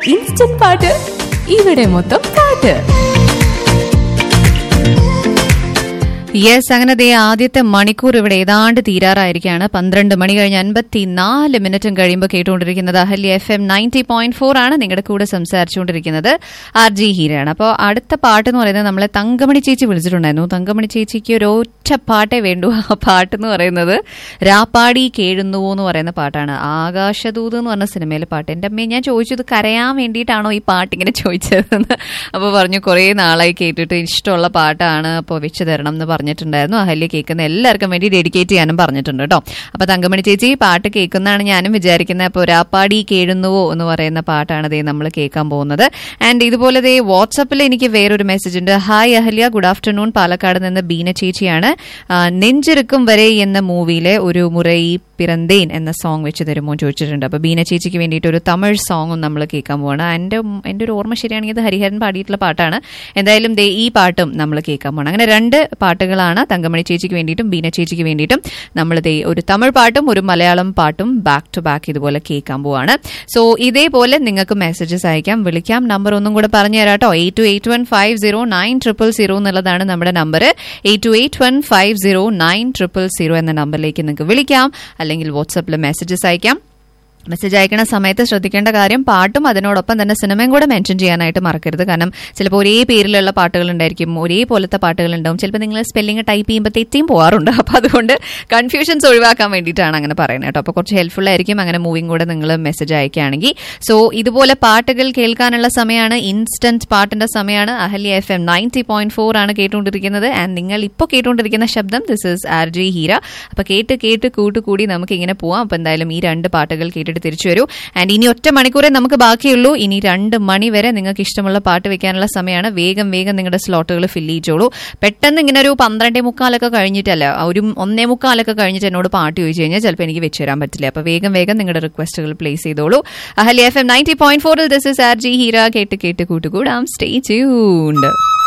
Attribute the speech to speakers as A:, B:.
A: instant പാട്ട് ഇവിടെ മൊത്തം പാട്ട്
B: യെസ് അങ്ങനെ ദേ ആദ്യത്തെ മണിക്കൂർ ഇവിടെ ഏതാണ്ട് തീരാറായിരിക്കുകയാണ് പന്ത്രണ്ട് മണി കഴിഞ്ഞ് അൻപത്തിനാല് മിനിറ്റും കഴിയുമ്പോൾ കേട്ടുകൊണ്ടിരിക്കുന്നത് Ahalya F M ninety point four ആണ് നിങ്ങളുടെ കൂടെ സംസാരിച്ചുകൊണ്ടിരിക്കുന്നത് ആർ ജി ഹീരയാണ് അപ്പോൾ അടുത്ത പാട്ട് എന്ന് പറയുന്നത് നമ്മളെ തങ്കമണി ചേച്ചി വിളിച്ചിട്ടുണ്ടായിരുന്നു തങ്കമണി ചേച്ചിക്ക് ഒരു ഒറ്റ പാട്ടേ വേണ്ടു ആ പാട്ട് എന്ന് പറയുന്നത് രാപ്പാടി കേഴുന്നുവോ എന്ന് പറയുന്ന പാട്ടാണ് ആകാശദൂത് എന്ന് പറഞ്ഞ സിനിമയിലെ പാട്ട് എൻ്റെ അമ്മയെ ഞാൻ ചോദിച്ചത് കരയാൻ വേണ്ടിയിട്ടാണോ ഈ പാട്ട് ഇങ്ങനെ ചോദിച്ചതെന്ന് അപ്പോൾ പറഞ്ഞു കുറേ നാളായി കേട്ടിട്ട് ഇഷ്ടമുള്ള പാട്ടാണ് അപ്പോൾ വെച്ച് തരണം എന്ന് പറഞ്ഞിട്ടുണ്ടായിരുന്നു അഹല്യ കേൾക്കുന്ന എല്ലാവർക്കും വേണ്ടി ഡെഡിക്കേറ്റ് ചെയ്യാനും പറഞ്ഞിട്ടുണ്ട് കേട്ടോ അപ്പോൾ തങ്കമണി ചേച്ചി പാട്ട് കേൾക്കുന്നതാണ് ഞാനും വിചാരിക്കുന്നത് അപ്പോൾ രാപ്പാടി കേഴുന്നുവോ എന്ന് പറയുന്ന പാട്ടാണ് ദേ നമ്മൾ കേൾക്കാൻ പോകുന്നത് ആൻഡ് ഇതുപോലെ ദേ വാട്സപ്പിൽ എനിക്ക് വേറൊരു മെസ്സേജ് ഉണ്ട് hi Ahalya good afternoon Palakkad നിന്ന് ബീന ചേച്ചിയാണ് ആ, നെഞ്ചിറുക്കും വരെ എന്ന മൂവിയിലെ ഒരു മുറൈ പിറന്തേൻ എന്ന സോങ് വെച്ച് തരുമോ എന്ന് ചോദിച്ചിട്ടുണ്ട് അപ്പോൾ ബീന ചേച്ചിക്ക് വേണ്ടിയിട്ട് ഒരു തമിഴ് സോങ്ങും നമ്മൾ കേൾക്കാൻ പോവാണ് എൻ്റെ എൻ്റെ ഒരു ഓർമ്മ ശരിയാണെങ്കിൽ ഇത് ഹരിഹരൻ പാടിയിട്ടുള്ള പാട്ടാണ് എന്തായാലും ദേ ഈ പാട്ടും നമ്മൾ കേൾക്കാൻ പോകണം അങ്ങനെ രണ്ട് പാട്ടുകളാണ് തങ്കമണി ചേച്ചിക്ക് വേണ്ടിയിട്ടും ബീന ചേച്ചിക്ക് വേണ്ടിയിട്ടും നമ്മൾ ദേ ഒരു തമിഴ് പാട്ടും ഒരു മലയാളം പാട്ടും ബാക്ക് ടു ബാക്ക് ഇതുപോലെ കേൾക്കാൻ പോവാണ് സോ ഇതേപോലെ നിങ്ങൾക്ക് മെസ്സേജസ് അയക്കാം വിളിക്കാം നമ്പർ ഒന്നും കൂടെ പറഞ്ഞു തരാം കേട്ടോ eight two eight one five zero nine triple zero എന്നുള്ളതാണ് നമ്മുടെ number eight two eight one five zero nine triple zero എന്ന നമ്പറിലേക്ക് നിങ്ങൾക്ക് വിളിക്കാം അല്ലെങ്കിൽ വാട്സപ്പിൽ മെസ്സേജസ് അയക്കാം മെസ്സേജ് അയക്കണ സമയത്ത് ശ്രദ്ധിക്കേണ്ട കാര്യം പാട്ടും അതിനോടൊപ്പം തന്നെ സിനിമയും കൂടെ മെൻഷൻ ചെയ്യാനായിട്ട് മറക്കരുത് കാരണം ചിലപ്പോൾ ഒരേ പേരിലുള്ള പാട്ടുകൾ ഉണ്ടായിരിക്കും ഒരേപോലത്തെ പാട്ടുകൾ ഉണ്ടാവും ചിലപ്പോൾ നിങ്ങൾ സ്പെല്ലിംഗ് ടൈപ്പ് ചെയ്യുമ്പോൾ തെറ്റിയും പോകാറുണ്ട് അപ്പോൾ അതുകൊണ്ട് കൺഫ്യൂഷൻസ് ഒഴിവാക്കാൻ വേണ്ടിയിട്ടാണ് അങ്ങനെ പറയുന്നത് കേട്ടോ അപ്പോൾ കുറച്ച് ഹെൽപ്ഫുൾ ആയിരിക്കും അങ്ങനെ മൂവിയും കൂടെ നിങ്ങൾ മെസ്സേജ് അയക്കുകയാണെങ്കിൽ സോ ഇതുപോലെ പാട്ടുകൾ കേൾക്കാനുള്ള സമയമാണ് ഇൻസ്റ്റന്റ് പാട്ടിന്റെ സമയമാണ് Ahalya F M ninety point four ആണ് കേട്ടുകൊണ്ടിരിക്കുന്നത് ആൻഡ് നിങ്ങൾ ഇപ്പോൾ കേട്ടുകൊണ്ടിരിക്കുന്ന ശബ്ദം this is R J Heera അപ്പോൾ കേട്ട് കേട്ട് കൂട്ടുകൂടി നമുക്ക് ഇങ്ങനെ പോവാം അപ്പോൾ എന്തായാലും ഈ രണ്ട് പാട്ടുകൾ കേട്ടിട്ട് തിരിച്ചു വരൂ ആൻഡ് ഇനി ഒറ്റ മണിക്കൂറേ നമുക്ക് ബാക്കിയുള്ളൂ ഇനി രണ്ട് മണി വരെ നിങ്ങൾക്ക് ഇഷ്ടമുള്ള പാട്ട് വെക്കാനുള്ള സമയമാണ് വേഗം വേഗം നിങ്ങളുടെ സ്ലോട്ടുകൾ ഫില്ല് ചെയ്തോളൂ പെട്ടെന്ന് ഇങ്ങനെ ഒരു പന്ത്രണ്ടേ മുക്കാലൊക്കെ കഴിഞ്ഞിട്ടല്ല ഒരു ഒന്നേ മുക്കാലൊക്കെ കഴിഞ്ഞിട്ട് എന്നോട് പാട്ട് ചോദിച്ചു കഴിഞ്ഞാൽ ചിലപ്പോൾ എനിക്ക് വെച്ച് തരാൻ പറ്റില്ല അപ്പോൾ വേഗം വേഗം നിങ്ങളുടെ റിക്വസ്റ്റുകൾ പ്ലേസ് ചെയ്തോളൂ Ahalya F M ninety point ഫോറിൽ this is R J Heera കേട്ട് കേട്ട് കൂട്ടുകൂടാം സ്റ്റേ ട്യൂൺഡ്